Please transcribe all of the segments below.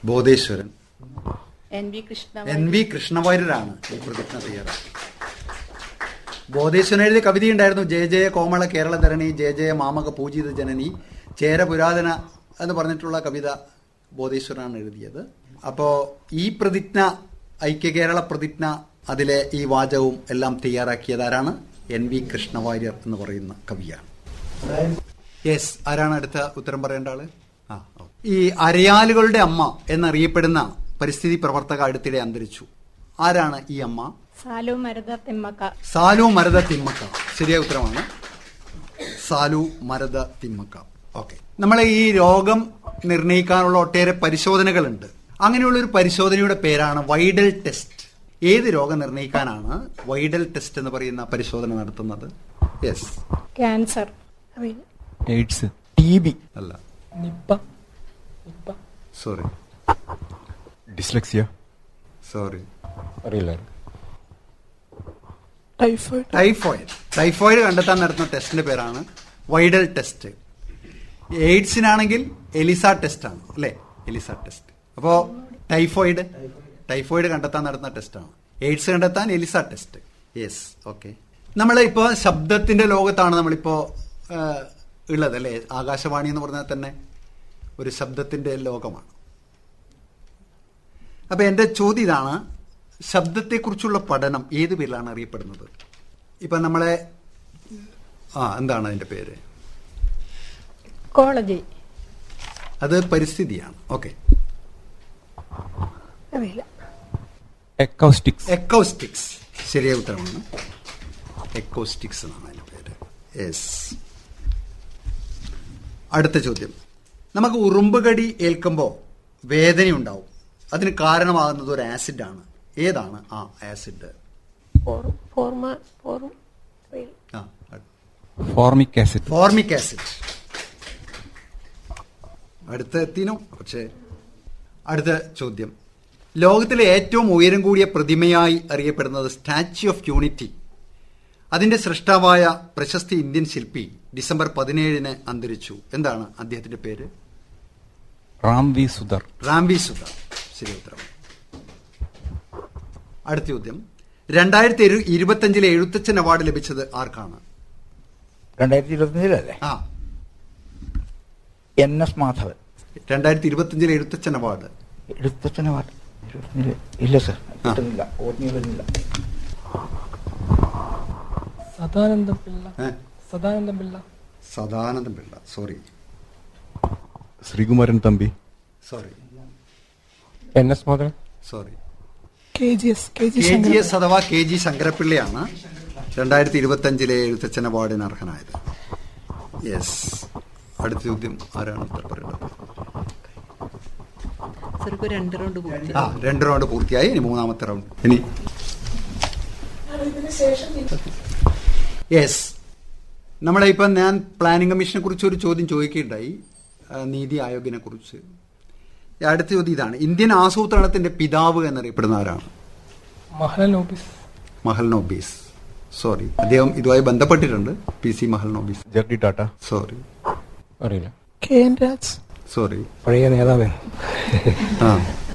Bodheswaran N V Krishna N V കൃഷ്ണവാര്യരാണ് ഈ പ്രതിജ്ഞ തയ്യാറാക്കി ബോധേശ്വരൻ എഴുതിയ കവിതയുണ്ടായിരുന്നു ജയ ജയ കോമള കേരള ധരണി ജയ ജയ മാമക പൂജിത ജനനി ചേര പുരാതന എന്ന് പറഞ്ഞിട്ടുള്ള കവിത ബോധേശ്വരനാണ് എഴുതിയത് അപ്പോ ഈ പ്രതിജ്ഞ ഐക്യ കേരള പ്രതിജ്ഞ അതിലെ ഈ വാചകവും എല്ലാം തയ്യാറാക്കിയത് ആരാണ് എൻ വി കൃഷ്ണവാര്യർ എന്ന് പറയുന്ന കവിയാണ് യെസ് ആരാണ് അടുത്ത ഉത്തരം പറയേണ്ട ആള് ആ ഓ. ഈ അരയാലുകളുടെ അമ്മ എന്നറിയപ്പെടുന്ന പരിസ്ഥിതി പ്രവർത്തക അടുത്തിടെ അന്തരിച്ചു ആരാണ് ഈ അമ്മ സാലു മരുത തിമ്മക്ക സാലു മരത തിമ്മക്ക ശരിയായ ഉത്തരമാണ് സാലു മരത തിമ്മക്ക ഓക്കെ നമ്മളെ ഈ രോഗം നിർണ്ണയിക്കാനുള്ള ഒട്ടേറെ പരിശോധനകളുണ്ട് അങ്ങനെയുള്ള ഒരു പരിശോധനയുടെ പേരാണ് വൈഡൽ ടെസ്റ്റ് ഏത് രോഗം നിർണ്ണയിക്കാനാണ് വൈഡൽ ടെസ്റ്റ് എന്ന് പറയുന്ന പരിശോധന നടത്തുന്നത് യെസ് ക്യാൻസർ അറിയില്ല എയ്ഡ്സ് ടി ബി അല്ല Nipah Nipah sorry dyslexia sorry അറിയില്ല ടൈഫോയിഡ് ടൈഫോയിഡ് ടൈഫോയിഡ് കണ്ടെത്താൻ നടത്തുന്ന ടെസ്റ്റിന്റെ പേരാണ് വൈഡൽ ടെസ്റ്റ് എയ്ഡ്സിനാണെങ്കിൽ എലിസ ടെസ്റ്റ് ആണ് അല്ലേ എലിസ ടെസ്റ്റ് അപ്പോ ടൈഫോയിഡ് ടൈഫോയിഡ് കണ്ടെത്താൻ നടത്തുന്ന ടെസ്റ്റാണ് എയ്ഡ്സ് കണ്ടെത്താൻ എലിസ ടെസ്റ്റ് യെസ് ഓക്കെ നമ്മൾ ഇപ്പോൾ ശബ്ദത്തിന്റെ ലോകത്താണ് നമ്മളിപ്പോ ആ, ഉള്ളത് അല്ലേ ആകാശവാണി എന്ന് പറഞ്ഞാൽ തന്നെ ഒരു ശബ്ദത്തിന്റെ ലോകമാണ് അപ്പൊ എന്റെ ചോദ്യം ഇതാണ് ശബ്ദത്തെക്കുറിച്ചുള്ള പഠനം ഏത് പേരിലാണ് അറിയപ്പെടുന്നത് ഇപ്പൊ നമ്മളെ ആ എന്താണ് അതിന്റെ പേര് കോളേജ് അത് പരിസ്ഥിതിയാണ് ഓക്കെ അറിയില്ല എക്കൗസ്റ്റിക്സ് എക്കോസ്റ്റിക്സ് ശരിയായ ഉത്തരമാണ് എക്കോസ്റ്റിക്സ് എന്നാണ് അതിന്റെ പേര് യെസ് അടുത്ത ചോദ്യം നമുക്ക് ഉറുമ്പുകടി ഏൽക്കുമ്പോൾ വേദനയുണ്ടാവും അതിന് കാരണമാകുന്നത് ഒരു ആസിഡാണ് ഏതാണ് ആ ആസിഡ് ഫോർ- ഫോർമ ഫോറും അറിയില്ല ആ ഫോർമിക് ആസിഡ് ഫോർമിക് ആസിഡ് അടുത്ത എത്തിനോ പക്ഷേ അടുത്ത ചോദ്യം ലോകത്തിലെ ഏറ്റവും ഉയരം കൂടിയ പ്രതിമയായി അറിയപ്പെടുന്നത് സ്റ്റാച്യു ഓഫ് യൂണിറ്റി അതിന്റെ സൃഷ്ടാവായ പ്രശസ്ത ഇന്ത്യൻ ശില്പി ഡിസംബർ പതിനേഴിന് അന്തരിച്ചു എന്താണ് അദ്ദേഹത്തിന്റെ പേര് റാം വി സുധർ റാംവി സുധ ശരി ഉത്തരം അടുത്ത ചോദ്യം രണ്ടായിരത്തി ഇരുപത്തിയഞ്ചിലെ എഴുത്തച്ഛൻ അവാർഡ് ലഭിച്ചത് ആർക്കാണ് രണ്ടായിരത്തി ഇരുപത്തിയഞ്ചിലല്ലേ ആ എൻ എസ് മാധവൻ രണ്ടായിരത്തി ഇരുപത്തിയഞ്ചിലെ എഴുത്തച്ഛൻ അവാർഡ് എഴുത്തച്ഛന പാട്ട് ഇരുപത്തിയഞ്ചില് ഇല്ല സർ കിട്ടുന്നില്ല ഓർമ്മ വരുന്നില്ല സദാനന്ദ പിള്ള ഏ? Sadananda Pillai Sadanandan Pillai sorry Sreekumaran Thampi sorry N S Madhavan sorry K G S K G K G S അഥവാ കെ ജി ശങ്കരപ്പിള്ളയാണ് രണ്ടായിരത്തി ഇരുപത്തി അഞ്ചിലെ എഴുത്തച്ഛൻ അവാർഡിന് അർഹനായത് യെസ് അടുത്ത ചോദ്യം ആരാണ് ഉത്തരം പറയേണ്ടത് ചെറുപ്പം രണ്ട് റൗണ്ട് പൂർത്തി ആ രണ്ട് റൗണ്ട് പൂർത്തിയായി ഇനി മൂന്നാമത്തെ റൗണ്ട് ഇനി യെസ് നമ്മളെ ഇപ്പം ഞാൻ പ്ലാനിംഗ് കമ്മീഷനെ കുറിച്ച് ഒരു ചോദ്യം ചോദിക്കുകയുണ്ടായി ആ, നീതി ആയോഗിനെ കുറിച്ച് അടുത്ത ചോദ്യം ഇതാണ് ഇന്ത്യൻ ആസൂത്രണത്തിന്റെ പിതാവ് എന്നറിയപ്പെടുന്ന ആരാണ് മഹലൻ നോബിസ് മഹൽ നോബീസ് സോറി അദ്ദേഹം ഇതുമായി ബന്ധപ്പെട്ടിട്ടുണ്ട് പി സി മഹൽ നോബീസ് ജെർഡി ടാറ്റ സോറി അറിയില്ല കെ എൻ രാജ് സോറി പഴയ നേതാവൻ ആ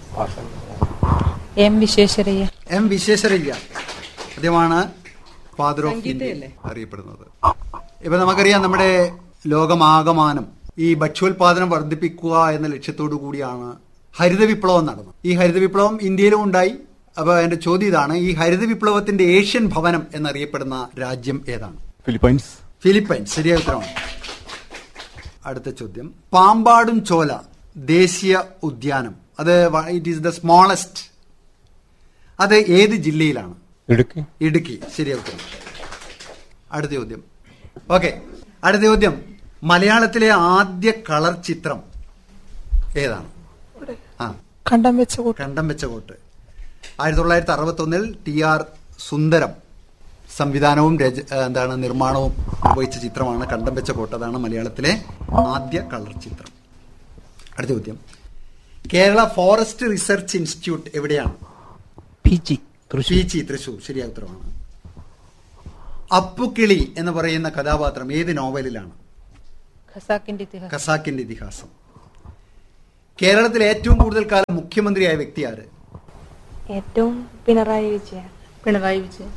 എം വിശ്വേശ്വരയ്യ എം വിശ്വേശ്വരയ്യ അദ്ദേഹമാണ് ഫാദർ ഓഫ് ഇന്ത്യ സംഗീതയല്ലേ? അറിയപ്പെടുന്നത് ഇപ്പൊ നമുക്കറിയാം നമ്മുടെ ലോകമാകമാനം ഈ ഭക്ഷ്യോൽപാദനം വർദ്ധിപ്പിക്കുക എന്ന ലക്ഷ്യത്തോടു കൂടിയാണ് ഹരിത വിപ്ലവം നടന്നത് ഈ ഹരിത വിപ്ലവം ഇന്ത്യയിലും ഉണ്ടായി അപ്പൊ എന്റെ ചോദ്യം ഇതാണ് ഈ ഹരിത വിപ്ലവത്തിന്റെ ഏഷ്യൻ ഭവനം എന്നറിയപ്പെടുന്ന രാജ്യം ഏതാണ് ഫിലിപ്പൈൻസ് ഫിലിപ്പൈൻസ് ശരിയായ ഉത്തരമാണ് അടുത്ത ചോദ്യം പാമ്പാടും ചോല ദേശീയ ഉദ്യാനം അത് ഇറ്റ് ഈസ് ദ സ്മോളസ്റ്റ് അത് ഏത് ജില്ലയിലാണ് ഇടുക്കി ഇടുക്കി ശരിയായ ഉത്തരം അടുത്ത ചോദ്യം ഓക്കെ അടുത്ത ചോദ്യം മലയാളത്തിലെ ആദ്യ കളർ ചിത്രം ഏതാണ് ആ കണ്ടം വെച്ച കൂട്ടം കണ്ടം വെച്ച കോട്ട് ആയിരത്തി തൊള്ളായിരത്തി അറുപത്തി ഒന്നിൽ ടി ആർ സുന്ദരം സംവിധാനവും രച ഏഹ് എന്താണ് നിർമ്മാണവും നിർവഹിച്ച ചിത്രമാണ് കണ്ടം വെച്ച കോട്ട് അതാണ് മലയാളത്തിലെ ആദ്യ കളർ ചിത്രം അടുത്ത ചോദ്യം കേരള ഫോറസ്റ്റ് റിസർച്ച് ഇൻസ്റ്റിറ്റ്യൂട്ട് എവിടെയാണ് പി ജി തൃശ്ശൂർ പീച്ചി തൃശൂർ ശരിയായ ഉത്തരമാണ് അപ്പുക്കിളി എന്ന് പറയുന്ന കഥാപാത്രം ഏത് നോവലിലാണ് ഖസാക്കിന്റെ ഇതിഹാസം ഖസാക്കിന്റെ ഇതിഹാസം കേരളത്തിൽ ഏറ്റവും കൂടുതൽ കാലം മുഖ്യമന്ത്രിയായ വ്യക്തി ആര് ഏറ്റവും പിണറായി വിജയൻ പിണറായി വിജയൻ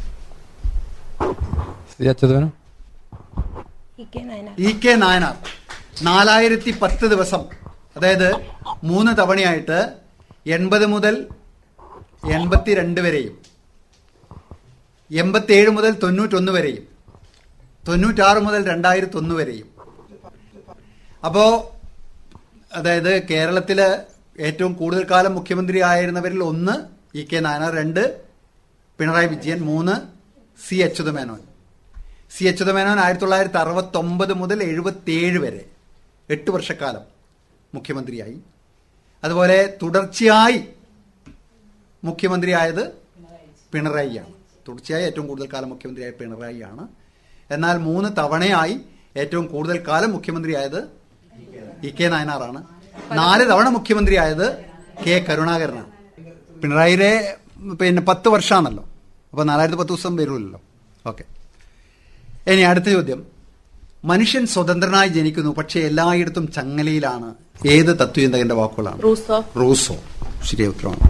സി അച്യുതനും E K Nayanar E K Nayanar നാലായിരത്തി പത്ത് ദിവസം അതായത് മൂന്ന് തവണയായിട്ട് എൺപത് മുതൽ എൺപത്തിരണ്ട് വരെയും എൺപത്തിയേഴ് മുതൽ തൊണ്ണൂറ്റൊന്ന് വരെയും തൊണ്ണൂറ്റാറ് മുതൽ രണ്ടായിരത്തി ഒന്ന് വരെയും അപ്പോ അതായത് കേരളത്തില് ഏറ്റവും കൂടുതൽ കാലം മുഖ്യമന്ത്രി ആയിരുന്നവരിൽ ഒന്ന് ഇ കെ നായനാർ രണ്ട് പിണറായി വിജയൻ മൂന്ന് സി അച്യുതമേനോൻ സി അച്യുതമേനോൻ ആയിരത്തി തൊള്ളായിരത്തി അറുപത്തി ഒമ്പത് മുതൽ എഴുപത്തിയേഴ് വരെ എട്ട് വർഷക്കാലം മുഖ്യമന്ത്രിയായി അതുപോലെ തുടർച്ചയായി മുഖ്യമന്ത്രിയായത് പിണറായിയാണ് തുടർച്ചയായി ഏറ്റവും കൂടുതൽ കാലം മുഖ്യമന്ത്രിയായ പിണറായിയാണ് എന്നാൽ മൂന്ന് തവണയായി ഏറ്റവും കൂടുതൽ കാലം മുഖ്യമന്ത്രിയായത് ഇ കെ നായനാറാണ് നാല് തവണ മുഖ്യമന്ത്രിയായത് കെ കരുണാകരനാണ് പിണറായിയുടെ പിന്നെ പത്ത് വർഷമാണല്ലോ അപ്പോൾ നാലായിരത്തി പത്ത് ദിവസം വരുമല്ലോ ഓക്കെ ഇനി അടുത്ത ചോദ്യം മനുഷ്യൻ സ്വതന്ത്രനായി ജനിക്കുന്നു പക്ഷേ എല്ലായിടത്തും ചങ്ങലയിലാണ് ഏത് തത്വചിന്തകന്റെ വാക്കുകളാണ് റൂസോ റൂസോ ശരിയ ഉത്തരമാണ്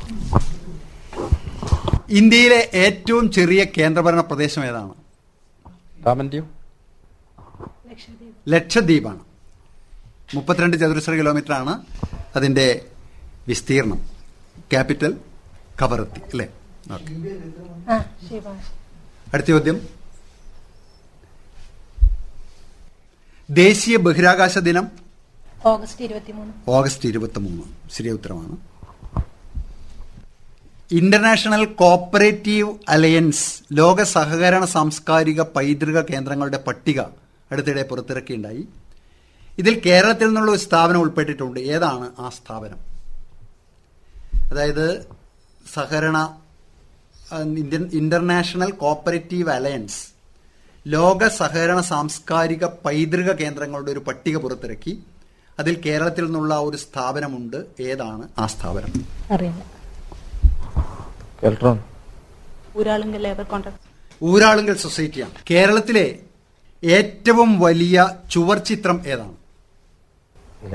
ഇന്ത്യയിലെ ഏറ്റവും ചെറിയ കേന്ദ്രഭരണ പ്രദേശം ഏതാണ് രാമന്റെയും ലക്ഷദ്വീപ് ലക്ഷദ്വീപാണ് മുപ്പത്തിരണ്ട് ചതുരശ്ര കിലോമീറ്റർ ആണ് അതിന്റെ വിസ്തീർണം ക്യാപിറ്റൽ കവറത്തി അല്ലേ ഓക്കെ ആ ശിവാശ് അടുത്ത ചോദ്യം ദേശീയ ബഹിരാകാശ ദിനം ഓഗസ്റ്റ് ഇരുപത്തിമൂന്ന് ഓഗസ്റ്റ് ഇരുപത്തി മൂന്ന് ശരിയ ഉത്തരമാണ് ഇന്റർനാഷണൽ കോപ്പറേറ്റീവ് അലയൻസ് ലോക സഹകരണ സാംസ്കാരിക പൈതൃക കേന്ദ്രങ്ങളുടെ പട്ടിക അടുത്തിടെ പുറത്തിറക്കിയിട്ടുണ്ടായി ഇതിൽ കേരളത്തിൽ നിന്നുള്ള ഒരു സ്ഥാപനം ഉൾപ്പെട്ടിട്ടുണ്ട് ഏതാണ് ആ സ്ഥാപനം അതായത് സഹകരണ ആ, ഇന്ത്യൻ ഇന്റർനാഷണൽ കോപ്പറേറ്റീവ് അലയൻസ് ലോക സഹകരണ സാംസ്കാരിക പൈതൃക കേന്ദ്രങ്ങളുടെ ഒരു പട്ടിക പുറത്തിറക്കി അതിൽ കേരളത്തിൽ നിന്നുള്ള ഒരു സ്ഥാപനമുണ്ട് ഏതാണ് ആ സ്ഥാപനം അറിയില്ല കെൽട്രോൺ ഊരാളുങ്കൽ ലേബർ കോൺട്രാക്ട് ഊരാളുങ്കൽ സൊസൈറ്റിയാണ് കേരളത്തിലെ ഏറ്റവും വലിയ ചുവർ ചിത്രം ഏതാണ് ഇല്ല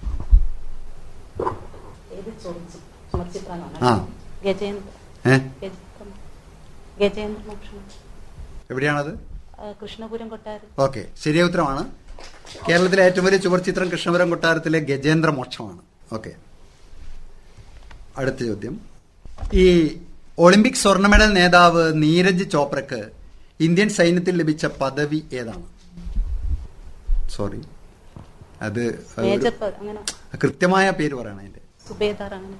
ആ ഗജേന്ദ്ര ഏ ഗജേന്ദ്ര ഗജേന്ദ്ര മോക്ഷണം എവിടെയാണത് ആ, കൃഷ്ണപുരം കൊട്ടാരം ഓക്കെ ശരിയ ഉത്തരമാണ് കേരളത്തിലെ ഏറ്റവും വലിയ ചുവർ ചിത്രം കൃഷ്ണപുരം കൊട്ടാരത്തിലെ ഗജേന്ദ്ര മോക്ഷമാണ് ഓക്കെ അടുത്ത ചോദ്യം ഈ ഒളിമ്പിക് സ്വർണ്ണ മെഡൽ നേതാവ് നീരജ് ചോപ്രക്ക് ഇന്ത്യൻ സൈന്യത്തിൽ ലഭിച്ച പദവി ഏതാണ് സോറി അത് ഒരു മേജർ പ- അങ്ങനെ കൃത്യമായ പേര് പറയണം അതിന്റെ സുബേദാർ അങ്ങനെ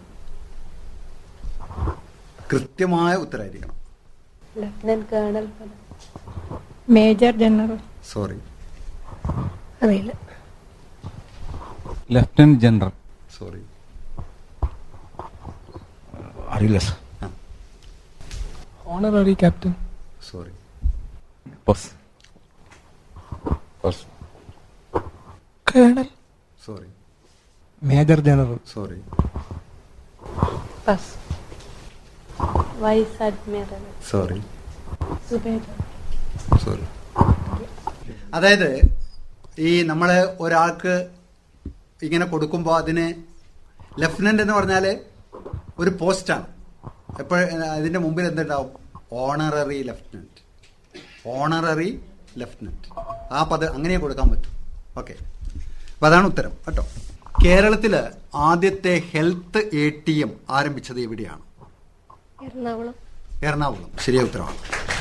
കൃത്യമായ ഉത്തരമായിരിക്കണം ലഫ്റ്റനന്റ് കേണൽ പദം മേജർ ജനറൽ സോറി അറിയില്ല ലഫ്റ്റനന്റ് ജനറൽ സോറി അറിയില്ല sir honorary captain sorry pass pass colonel sorry major general sorry pass vice admiral sorry subedar sorry അതായത് ഈ നമ്മൾ ഒരാൾക്ക് ഇങ്ങനെ കൊടുക്കുമ്പോൾ അതിന് ലെഫ്റ്റനന്റ് എന്ന് പറഞ്ഞാൽ ഒരു പോസ്റ്റാണ് എപ്പോൾ അതിന്റെ മുമ്പിൽ എന്തുണ്ടാവും ഓണററി ലെഫ്റ്റനന്റ് ഓണററി ലെഫ്റ്റനന്റ് ആ പദ അങ്ങനെ കൊടുക്കാൻ പറ്റും ഓക്കെ അപ്പൊ അതാണ് ഉത്തരം കേട്ടോ കേരളത്തില് ആദ്യത്തെ ഹെൽത്ത് എ ടി എം ആരംഭിച്ചത് എവിടെയാണ് എറണാകുളം എറണാകുളം ശരിയായ ഉത്തരവാണ്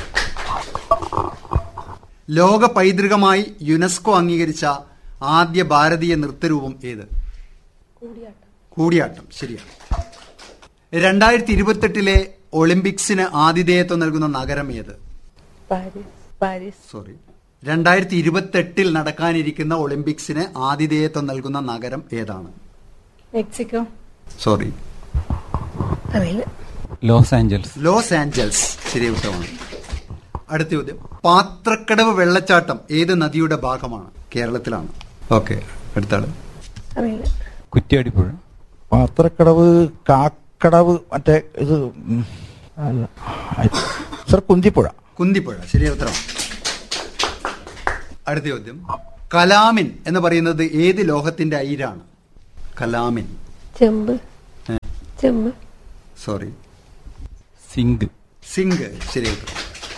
ലോക പൈതൃകമായി യുനെസ്കോ അംഗീകരിച്ച ആദ്യ ഭാരതീയ നൃത്തരൂപം ഏത് കൂടിയാട്ടം കൂടിയാട്ടം ശരിയാണ് രണ്ടായിരത്തി ഇരുപത്തെട്ടിലെ ഒളിമ്പിക്സിന് ആതിഥേയത്വം നൽകുന്ന നഗരം ഏത് പാരീസ് പാരീസ് സോറി രണ്ടായിരത്തി ഇരുപത്തെട്ടിൽ നടക്കാനിരിക്കുന്ന ഒളിമ്പിക്സിന് ആതിഥേയത്വം നൽകുന്ന നഗരം ഏതാണ് മെക്സിക്കോ സോറി അറിയില്ല ലോസ് ആഞ്ചൽസ് ലോസ് ആഞ്ചൽസ് ശരിയ ഉത്തരമാണ് അടുത്ത ചോദ്യം പാത്രക്കടവ് വെള്ളച്ചാട്ടം ഏത് നദിയുടെ ഭാഗമാണ് കേരളത്തിലാണ് ഓക്കെ അടുത്താണ് അറിയില്ല കുറ്റ്യാടിപ്പുഴ പാത്രക്കടവ് കാക്കടവ് മറ്റേ ഇത് ഉം, അല്ല സർ കുന്തിപ്പുഴ കുന്തിപ്പുഴ ശരിയ ഉത്തരമാണ് അടുത്ത ചോദ്യം കലാമിൻ എന്ന് പറയുന്നത് ഏത് ലോഹത്തിന്റെ അയിരാണ് കലാമിൻ ചെമ്പ് ഏ, ചെമ്പ് സോറി സിങ്ക് സിംഗ് ശരി ഉത്തരം.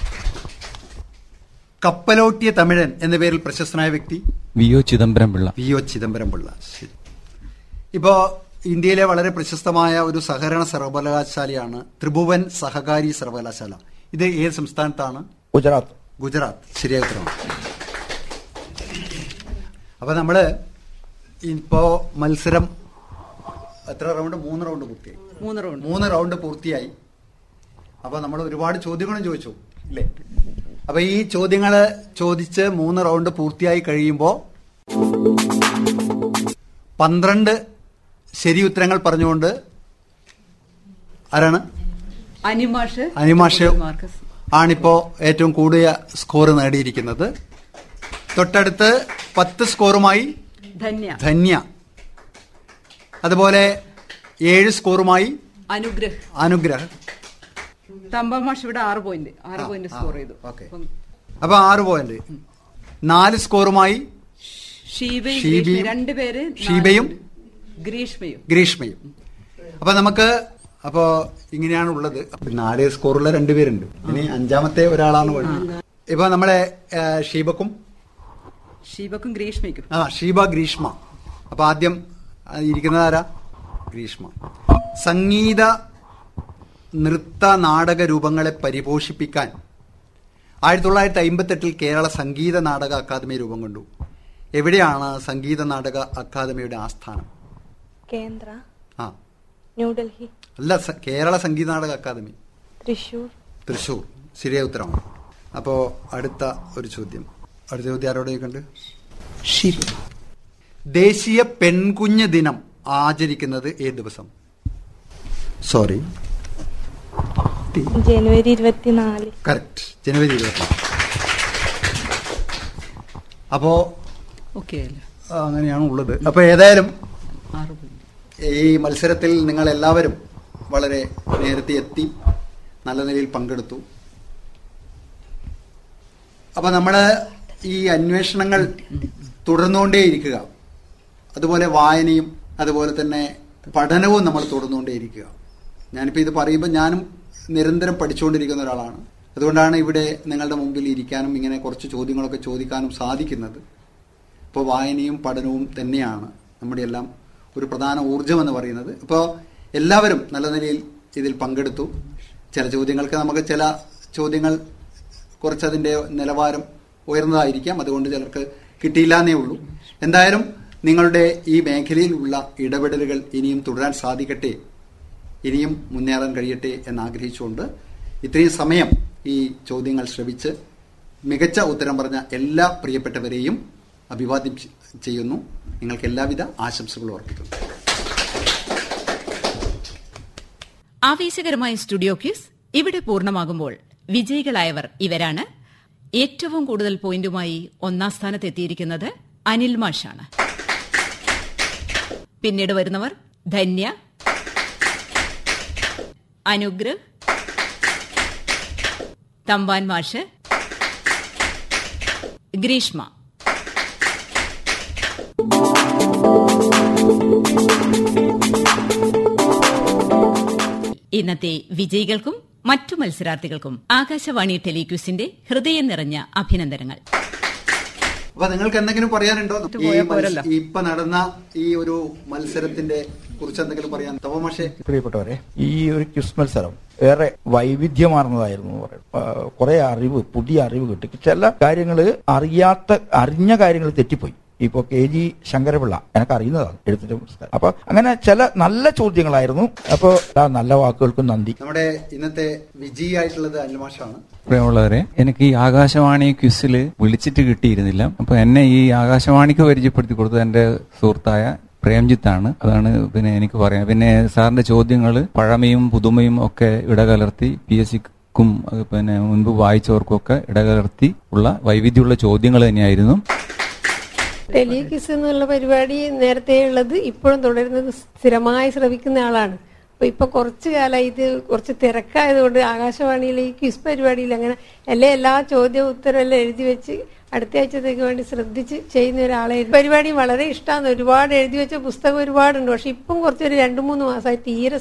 കപ്പലോട്ടിയ തമിഴൻ എന്ന പേരിൽ പ്രശസ്തനായ വ്യക്തി V O Chidambaram Pillai V O Chidambaram Pillai ശരി ഇപ്പോ ഇന്ത്യയിലെ വളരെ പ്രശസ്തമായ ഒരു സഹകരണ സർവകലാശാലയാണ് ത്രിഭുവൻ സഹകാരി സർവകലാശാല ഇത് ഏത് സംസ്ഥാനത്താണ് ഗുജറാത്ത് ഗുജറാത്ത് ശരിയായ ഉത്തരമാണ് അപ്പൊ നമ്മള് ഇപ്പോ മത്സരം എത്ര റൗണ്ട് മൂന്ന് റൗണ്ട് പൂർത്തിയായി മൂന്ന് റൗണ്ട് മൂന്ന് റൗണ്ട് പൂർത്തിയായി അപ്പൊ നമ്മൾ ഒരുപാട് ചോദ്യങ്ങളും ചോദിച്ചു ഇല്ലേ അപ്പൊ ഈ ചോദ്യങ്ങള് ചോദിച്ച് മൂന്ന് റൗണ്ട് പൂർത്തിയായി കഴിയുമ്പോ പന്ത്രണ്ട് ശരി ഉത്തരങ്ങൾ പറഞ്ഞുകൊണ്ട് ആരാണ് അനിമാഷ് അനിമാഷ് മാർക്കസ് ആണിപ്പോ ഏറ്റവും കൂടിയ സ്കോർ നേടിയിരിക്കുന്നത് തൊട്ടടുത്ത് പത്ത് സ്കോറുമായി ധന്യ ധന്യ അതുപോലെ ഏഴ് സ്കോറുമായി അനുഗ്രഹ് അനുഗ്രഹ് തമ്പമാഷ് ഇവിടെ ആറ് പോയിന്റ് ആറ് പോയിന്റ് സ്കോർ ചെയ്തു ഓക്കെ അപ്പം അപ്പൊ ആറ് പോയിന്റ് നാല് സ്കോറുമായി ഷീബയും ഷീബയും, ഗ്രീഷ്മയും രണ്ടുപേര് നാല് ഷീബയും, point. ഗ്രീഷ്മയും ഗ്രീഷ്മയും അപ്പൊ നമുക്ക് അപ്പോ ഇങ്ങനെയാണ് ഉള്ളത് അപ്പൊ നാല് സ്കോറുള്ള രണ്ടുപേരുണ്ട് ഇനി അഞ്ചാമത്തെ ഒരാളാണ് വേണ്ടത് ഇപ്പൊ നമ്മളെ ആ, ഷീബക്കും ഷീബക്കും ഗ്രീഷ്മയ്ക്കും ആ ഷീബ ഗ്രീഷ്മ അപ്പൊ ആദ്യം ആ, ഇരിക്കുന്നത് ആരാ ഗ്രീഷ്മ സംഗീത നൃത്ത നാടക രൂപങ്ങളെ പരിപോഷിപ്പിക്കാൻ ആയിരത്തി തൊള്ളായിരത്തി അമ്പത്തെട്ടിൽ കേരള സംഗീത നാടക അക്കാദമി രൂപം കൊണ്ടു എവിടെയാണ് സംഗീത നാടക അക്കാദമിയുടെ ആസ്ഥാനം കേന്ദ്ര ആ ന്യൂഡൽഹി അല്ല സ- കേരള സംഗീത നാടക അക്കാദമി തൃശൂർ തൃശൂർ ശരിയായ ഉത്തരമാണ് അപ്പോ അടുത്ത ഒരു ചോദ്യം അടുത്ത ചോദ്യം ആരോട് ചോദിക്കണ്ട് ഷിബ ദേശീയ പെൺകുഞ്ഞ് ദിനം ആചരിക്കുന്നത് ഏത് ദിവസം സോറി ജനുവരി ഇരുപത്തിനാല് കറക്റ്റ് ജനുവരി ഇരുപത്തി അപ്പോ ഓക്കെ അല്ല ആ, അങ്ങനെയാണ് ഉള്ളത് അപ്പൊ ഏതായാലും ആറ് പോയിന്റ് ഈ മത്സരത്തിൽ നിങ്ങൾ എല്ലാവരും വളരെ നേരത്തെ എത്തി നല്ല നിലയിൽ പങ്കെടുത്തു അപ്പൊ നമ്മള് ഈ അന്വേഷണങ്ങൾ തുടർന്നുകൊണ്ടേയിരിക്കുക അതുപോലെ വായനയും അതുപോലെ തന്നെ പഠനവും നമ്മൾ തുടർന്നുകൊണ്ടേയിരിക്കുക ഞാനിപ്പോൾ ഇത് പറയുമ്പോൾ ഞാനും നിരന്തരം പഠിച്ചുകൊണ്ടിരിക്കുന്ന ഒരാളാണ് അതുകൊണ്ടാണ് ഇവിടെ നിങ്ങളുടെ മുമ്പിൽ ഇരിക്കാനും ഇങ്ങനെ കുറച്ച് ചോദ്യങ്ങളൊക്കെ ചോദിക്കാനും സാധിക്കുന്നത് ഇപ്പോൾ വായനയും പഠനവും തന്നെയാണ് നമ്മുടെ എല്ലാം ഒരു പ്രധാന ഊർജം എന്ന് പറയുന്നത് ഇപ്പോൾ എല്ലാവരും നല്ല നിലയിൽ ഇതിൽ പങ്കെടുത്തു ചില ചോദ്യങ്ങൾക്ക് നമുക്ക് ചില ചോദ്യങ്ങൾ കുറച്ചതിൻ്റെ നിലവാരം ഉയർന്നതായിരിക്കാം അതുകൊണ്ട് ചിലർക്ക് കിട്ടിയില്ല എന്നേ ഉള്ളൂ എന്തായാലും നിങ്ങളുടെ ഈ മേഖലയിലുള്ള ഇടപെടലുകൾ ഇനിയും തുടരാൻ സാധിക്കട്ടെ ഇനിയും മുന്നേറാൻ കഴിയട്ടെ എന്നാഗ്രഹിച്ചുകൊണ്ട് ഇത്രയും സമയം ഈ ചോദ്യങ്ങൾ ശ്രവിച്ച് മികച്ച ഉത്തരം പറഞ്ഞ എല്ലാ പ്രിയപ്പെട്ടവരെയും അഭിവാദ്യം ചെ- ചെയ്യുന്നു നിങ്ങൾക്ക് എല്ലാവിധ ആശംസകളും അർപ്പിക്കുന്നു ആവേശകരമായ സ്റ്റുഡിയോ ക്യൂസ് ഇവിടെ പൂർണ്ണമാകുമ്പോൾ വിജയികളായവർ ഇവരാണ് ഏറ്റവും കൂടുതൽ പോയിന്റുമായി ഒന്നാം സ്ഥാനത്തെത്തിയിരിക്കുന്നത് അനിൽ മാഷാണ് പിന്നീട് വരുന്നവർ ധന്യ അനുഗ്രഹ് തമ്പാൻ മാഷ് ഗ്രീഷ്മ ഇന്നത്തെ വിജയികൾക്കും മറ്റു മത്സരാർത്ഥികൾക്കും ആകാശവാണി ടെലിക്യൂസിന്റെ ഹൃദയം നിറഞ്ഞ അഭിനന്ദനങ്ങൾ അപ്പൊ നിങ്ങൾക്ക് എന്തെങ്കിലും പറയാനുണ്ടോ ഈ പോയാ മത്സ- പോരല്ലോ. ഇപ്പൊ നടന്ന ഈ ഒരു മത്സരത്തിന്റെ കുറിച്ച് എന്തെങ്കിലും പറയാൻ തവമാഷെ പ്രിയപ്പെട്ടവരെ ഈ ഒരു ക്വിസ് മത്സരം ഏറെ വൈവിധ്യമാർന്നതായിരുന്നു എന്ന് പറയും ആ, കുറെ അറിവ് പുതിയ അറിവ് കിട്ടി ചില കാര്യങ്ങൾ അറിയാത്ത അറിഞ്ഞ കാര്യങ്ങൾ തെറ്റിപ്പോയി ഇപ്പൊ കെ ജി ശങ്കരപിള്ള എനിക്ക് അറിയുന്നതാണ് എഴുത്തിന്റെ പുസ്തകം അപ്പൊ അങ്ങനെ ചില നല്ല ചോദ്യങ്ങളായിരുന്നു അപ്പൊ ആ നല്ല വാക്കുകൾക്കും നന്ദി നമ്മുടെ ഇന്നത്തെ വിജയിയായിട്ടുള്ളത് അനിൽമാഷാണ് പ്രിയമുള്ളവരെ എനിക്ക് ഈ ആകാശവാണി ക്വിസിൽ വിളിച്ചിട്ട് കിട്ടിയിരുന്നില്ല അപ്പൊ എന്നെ ഈ ആകാശവാണിക്ക് പരിചയപ്പെടുത്തി കൊടുത്തത് എന്റെ സുഹൃത്തായ പ്രേംജിത്താണ് അതാണ് പിന്നെ എനിക്ക് പറയാം പിന്നെ സാറിന്റെ ചോദ്യങ്ങൾ പഴമയും പുതുമയും ഒക്കെ ഇടകലർത്തി പി എസ് സിക്കും പിന്നെ മുൻപ് വായിച്ചവർക്കൊക്കെ ഇടകലർത്തി ഉള്ള വൈവിധ്യമുള്ള ചോദ്യങ്ങൾ തന്നെയായിരുന്നു ടെലികിസ് എന്നുള്ള പരിപാടി നേരത്തെ ഉള്ളത് ഇപ്പോഴും തുടരുന്നത് സ്ഥിരമായി ശ്രവിക്കുന്ന ആളാണ് അപ്പൊ ഇപ്പൊ കുറച്ചു കാലമായി ഇത് കുറച്ച് തിരക്കായതുകൊണ്ട് ആകാശവാണിയിലെ ഈ ക്വിസ് പരിപാടിയിൽ അങ്ങനെ എല്ലാ എല്ലാ ചോദ്യ ഉത്തരം എല്ലാം എഴുതി വെച്ച് അടുത്ത ആഴ്ചത്തേക്ക് വേണ്ടി ശ്രദ്ധിച്ച് ചെയ്യുന്ന ഒരാളായിരുന്നു പരിപാടി വളരെ ഇഷ്ടമാണ് ഒരുപാട് എഴുതി വെച്ച പുസ്തകം ഒരുപാടുണ്ട് പക്ഷെ ഇപ്പം കുറച്ചൊരു രണ്ടു മൂന്ന് മാസമായി തീരെ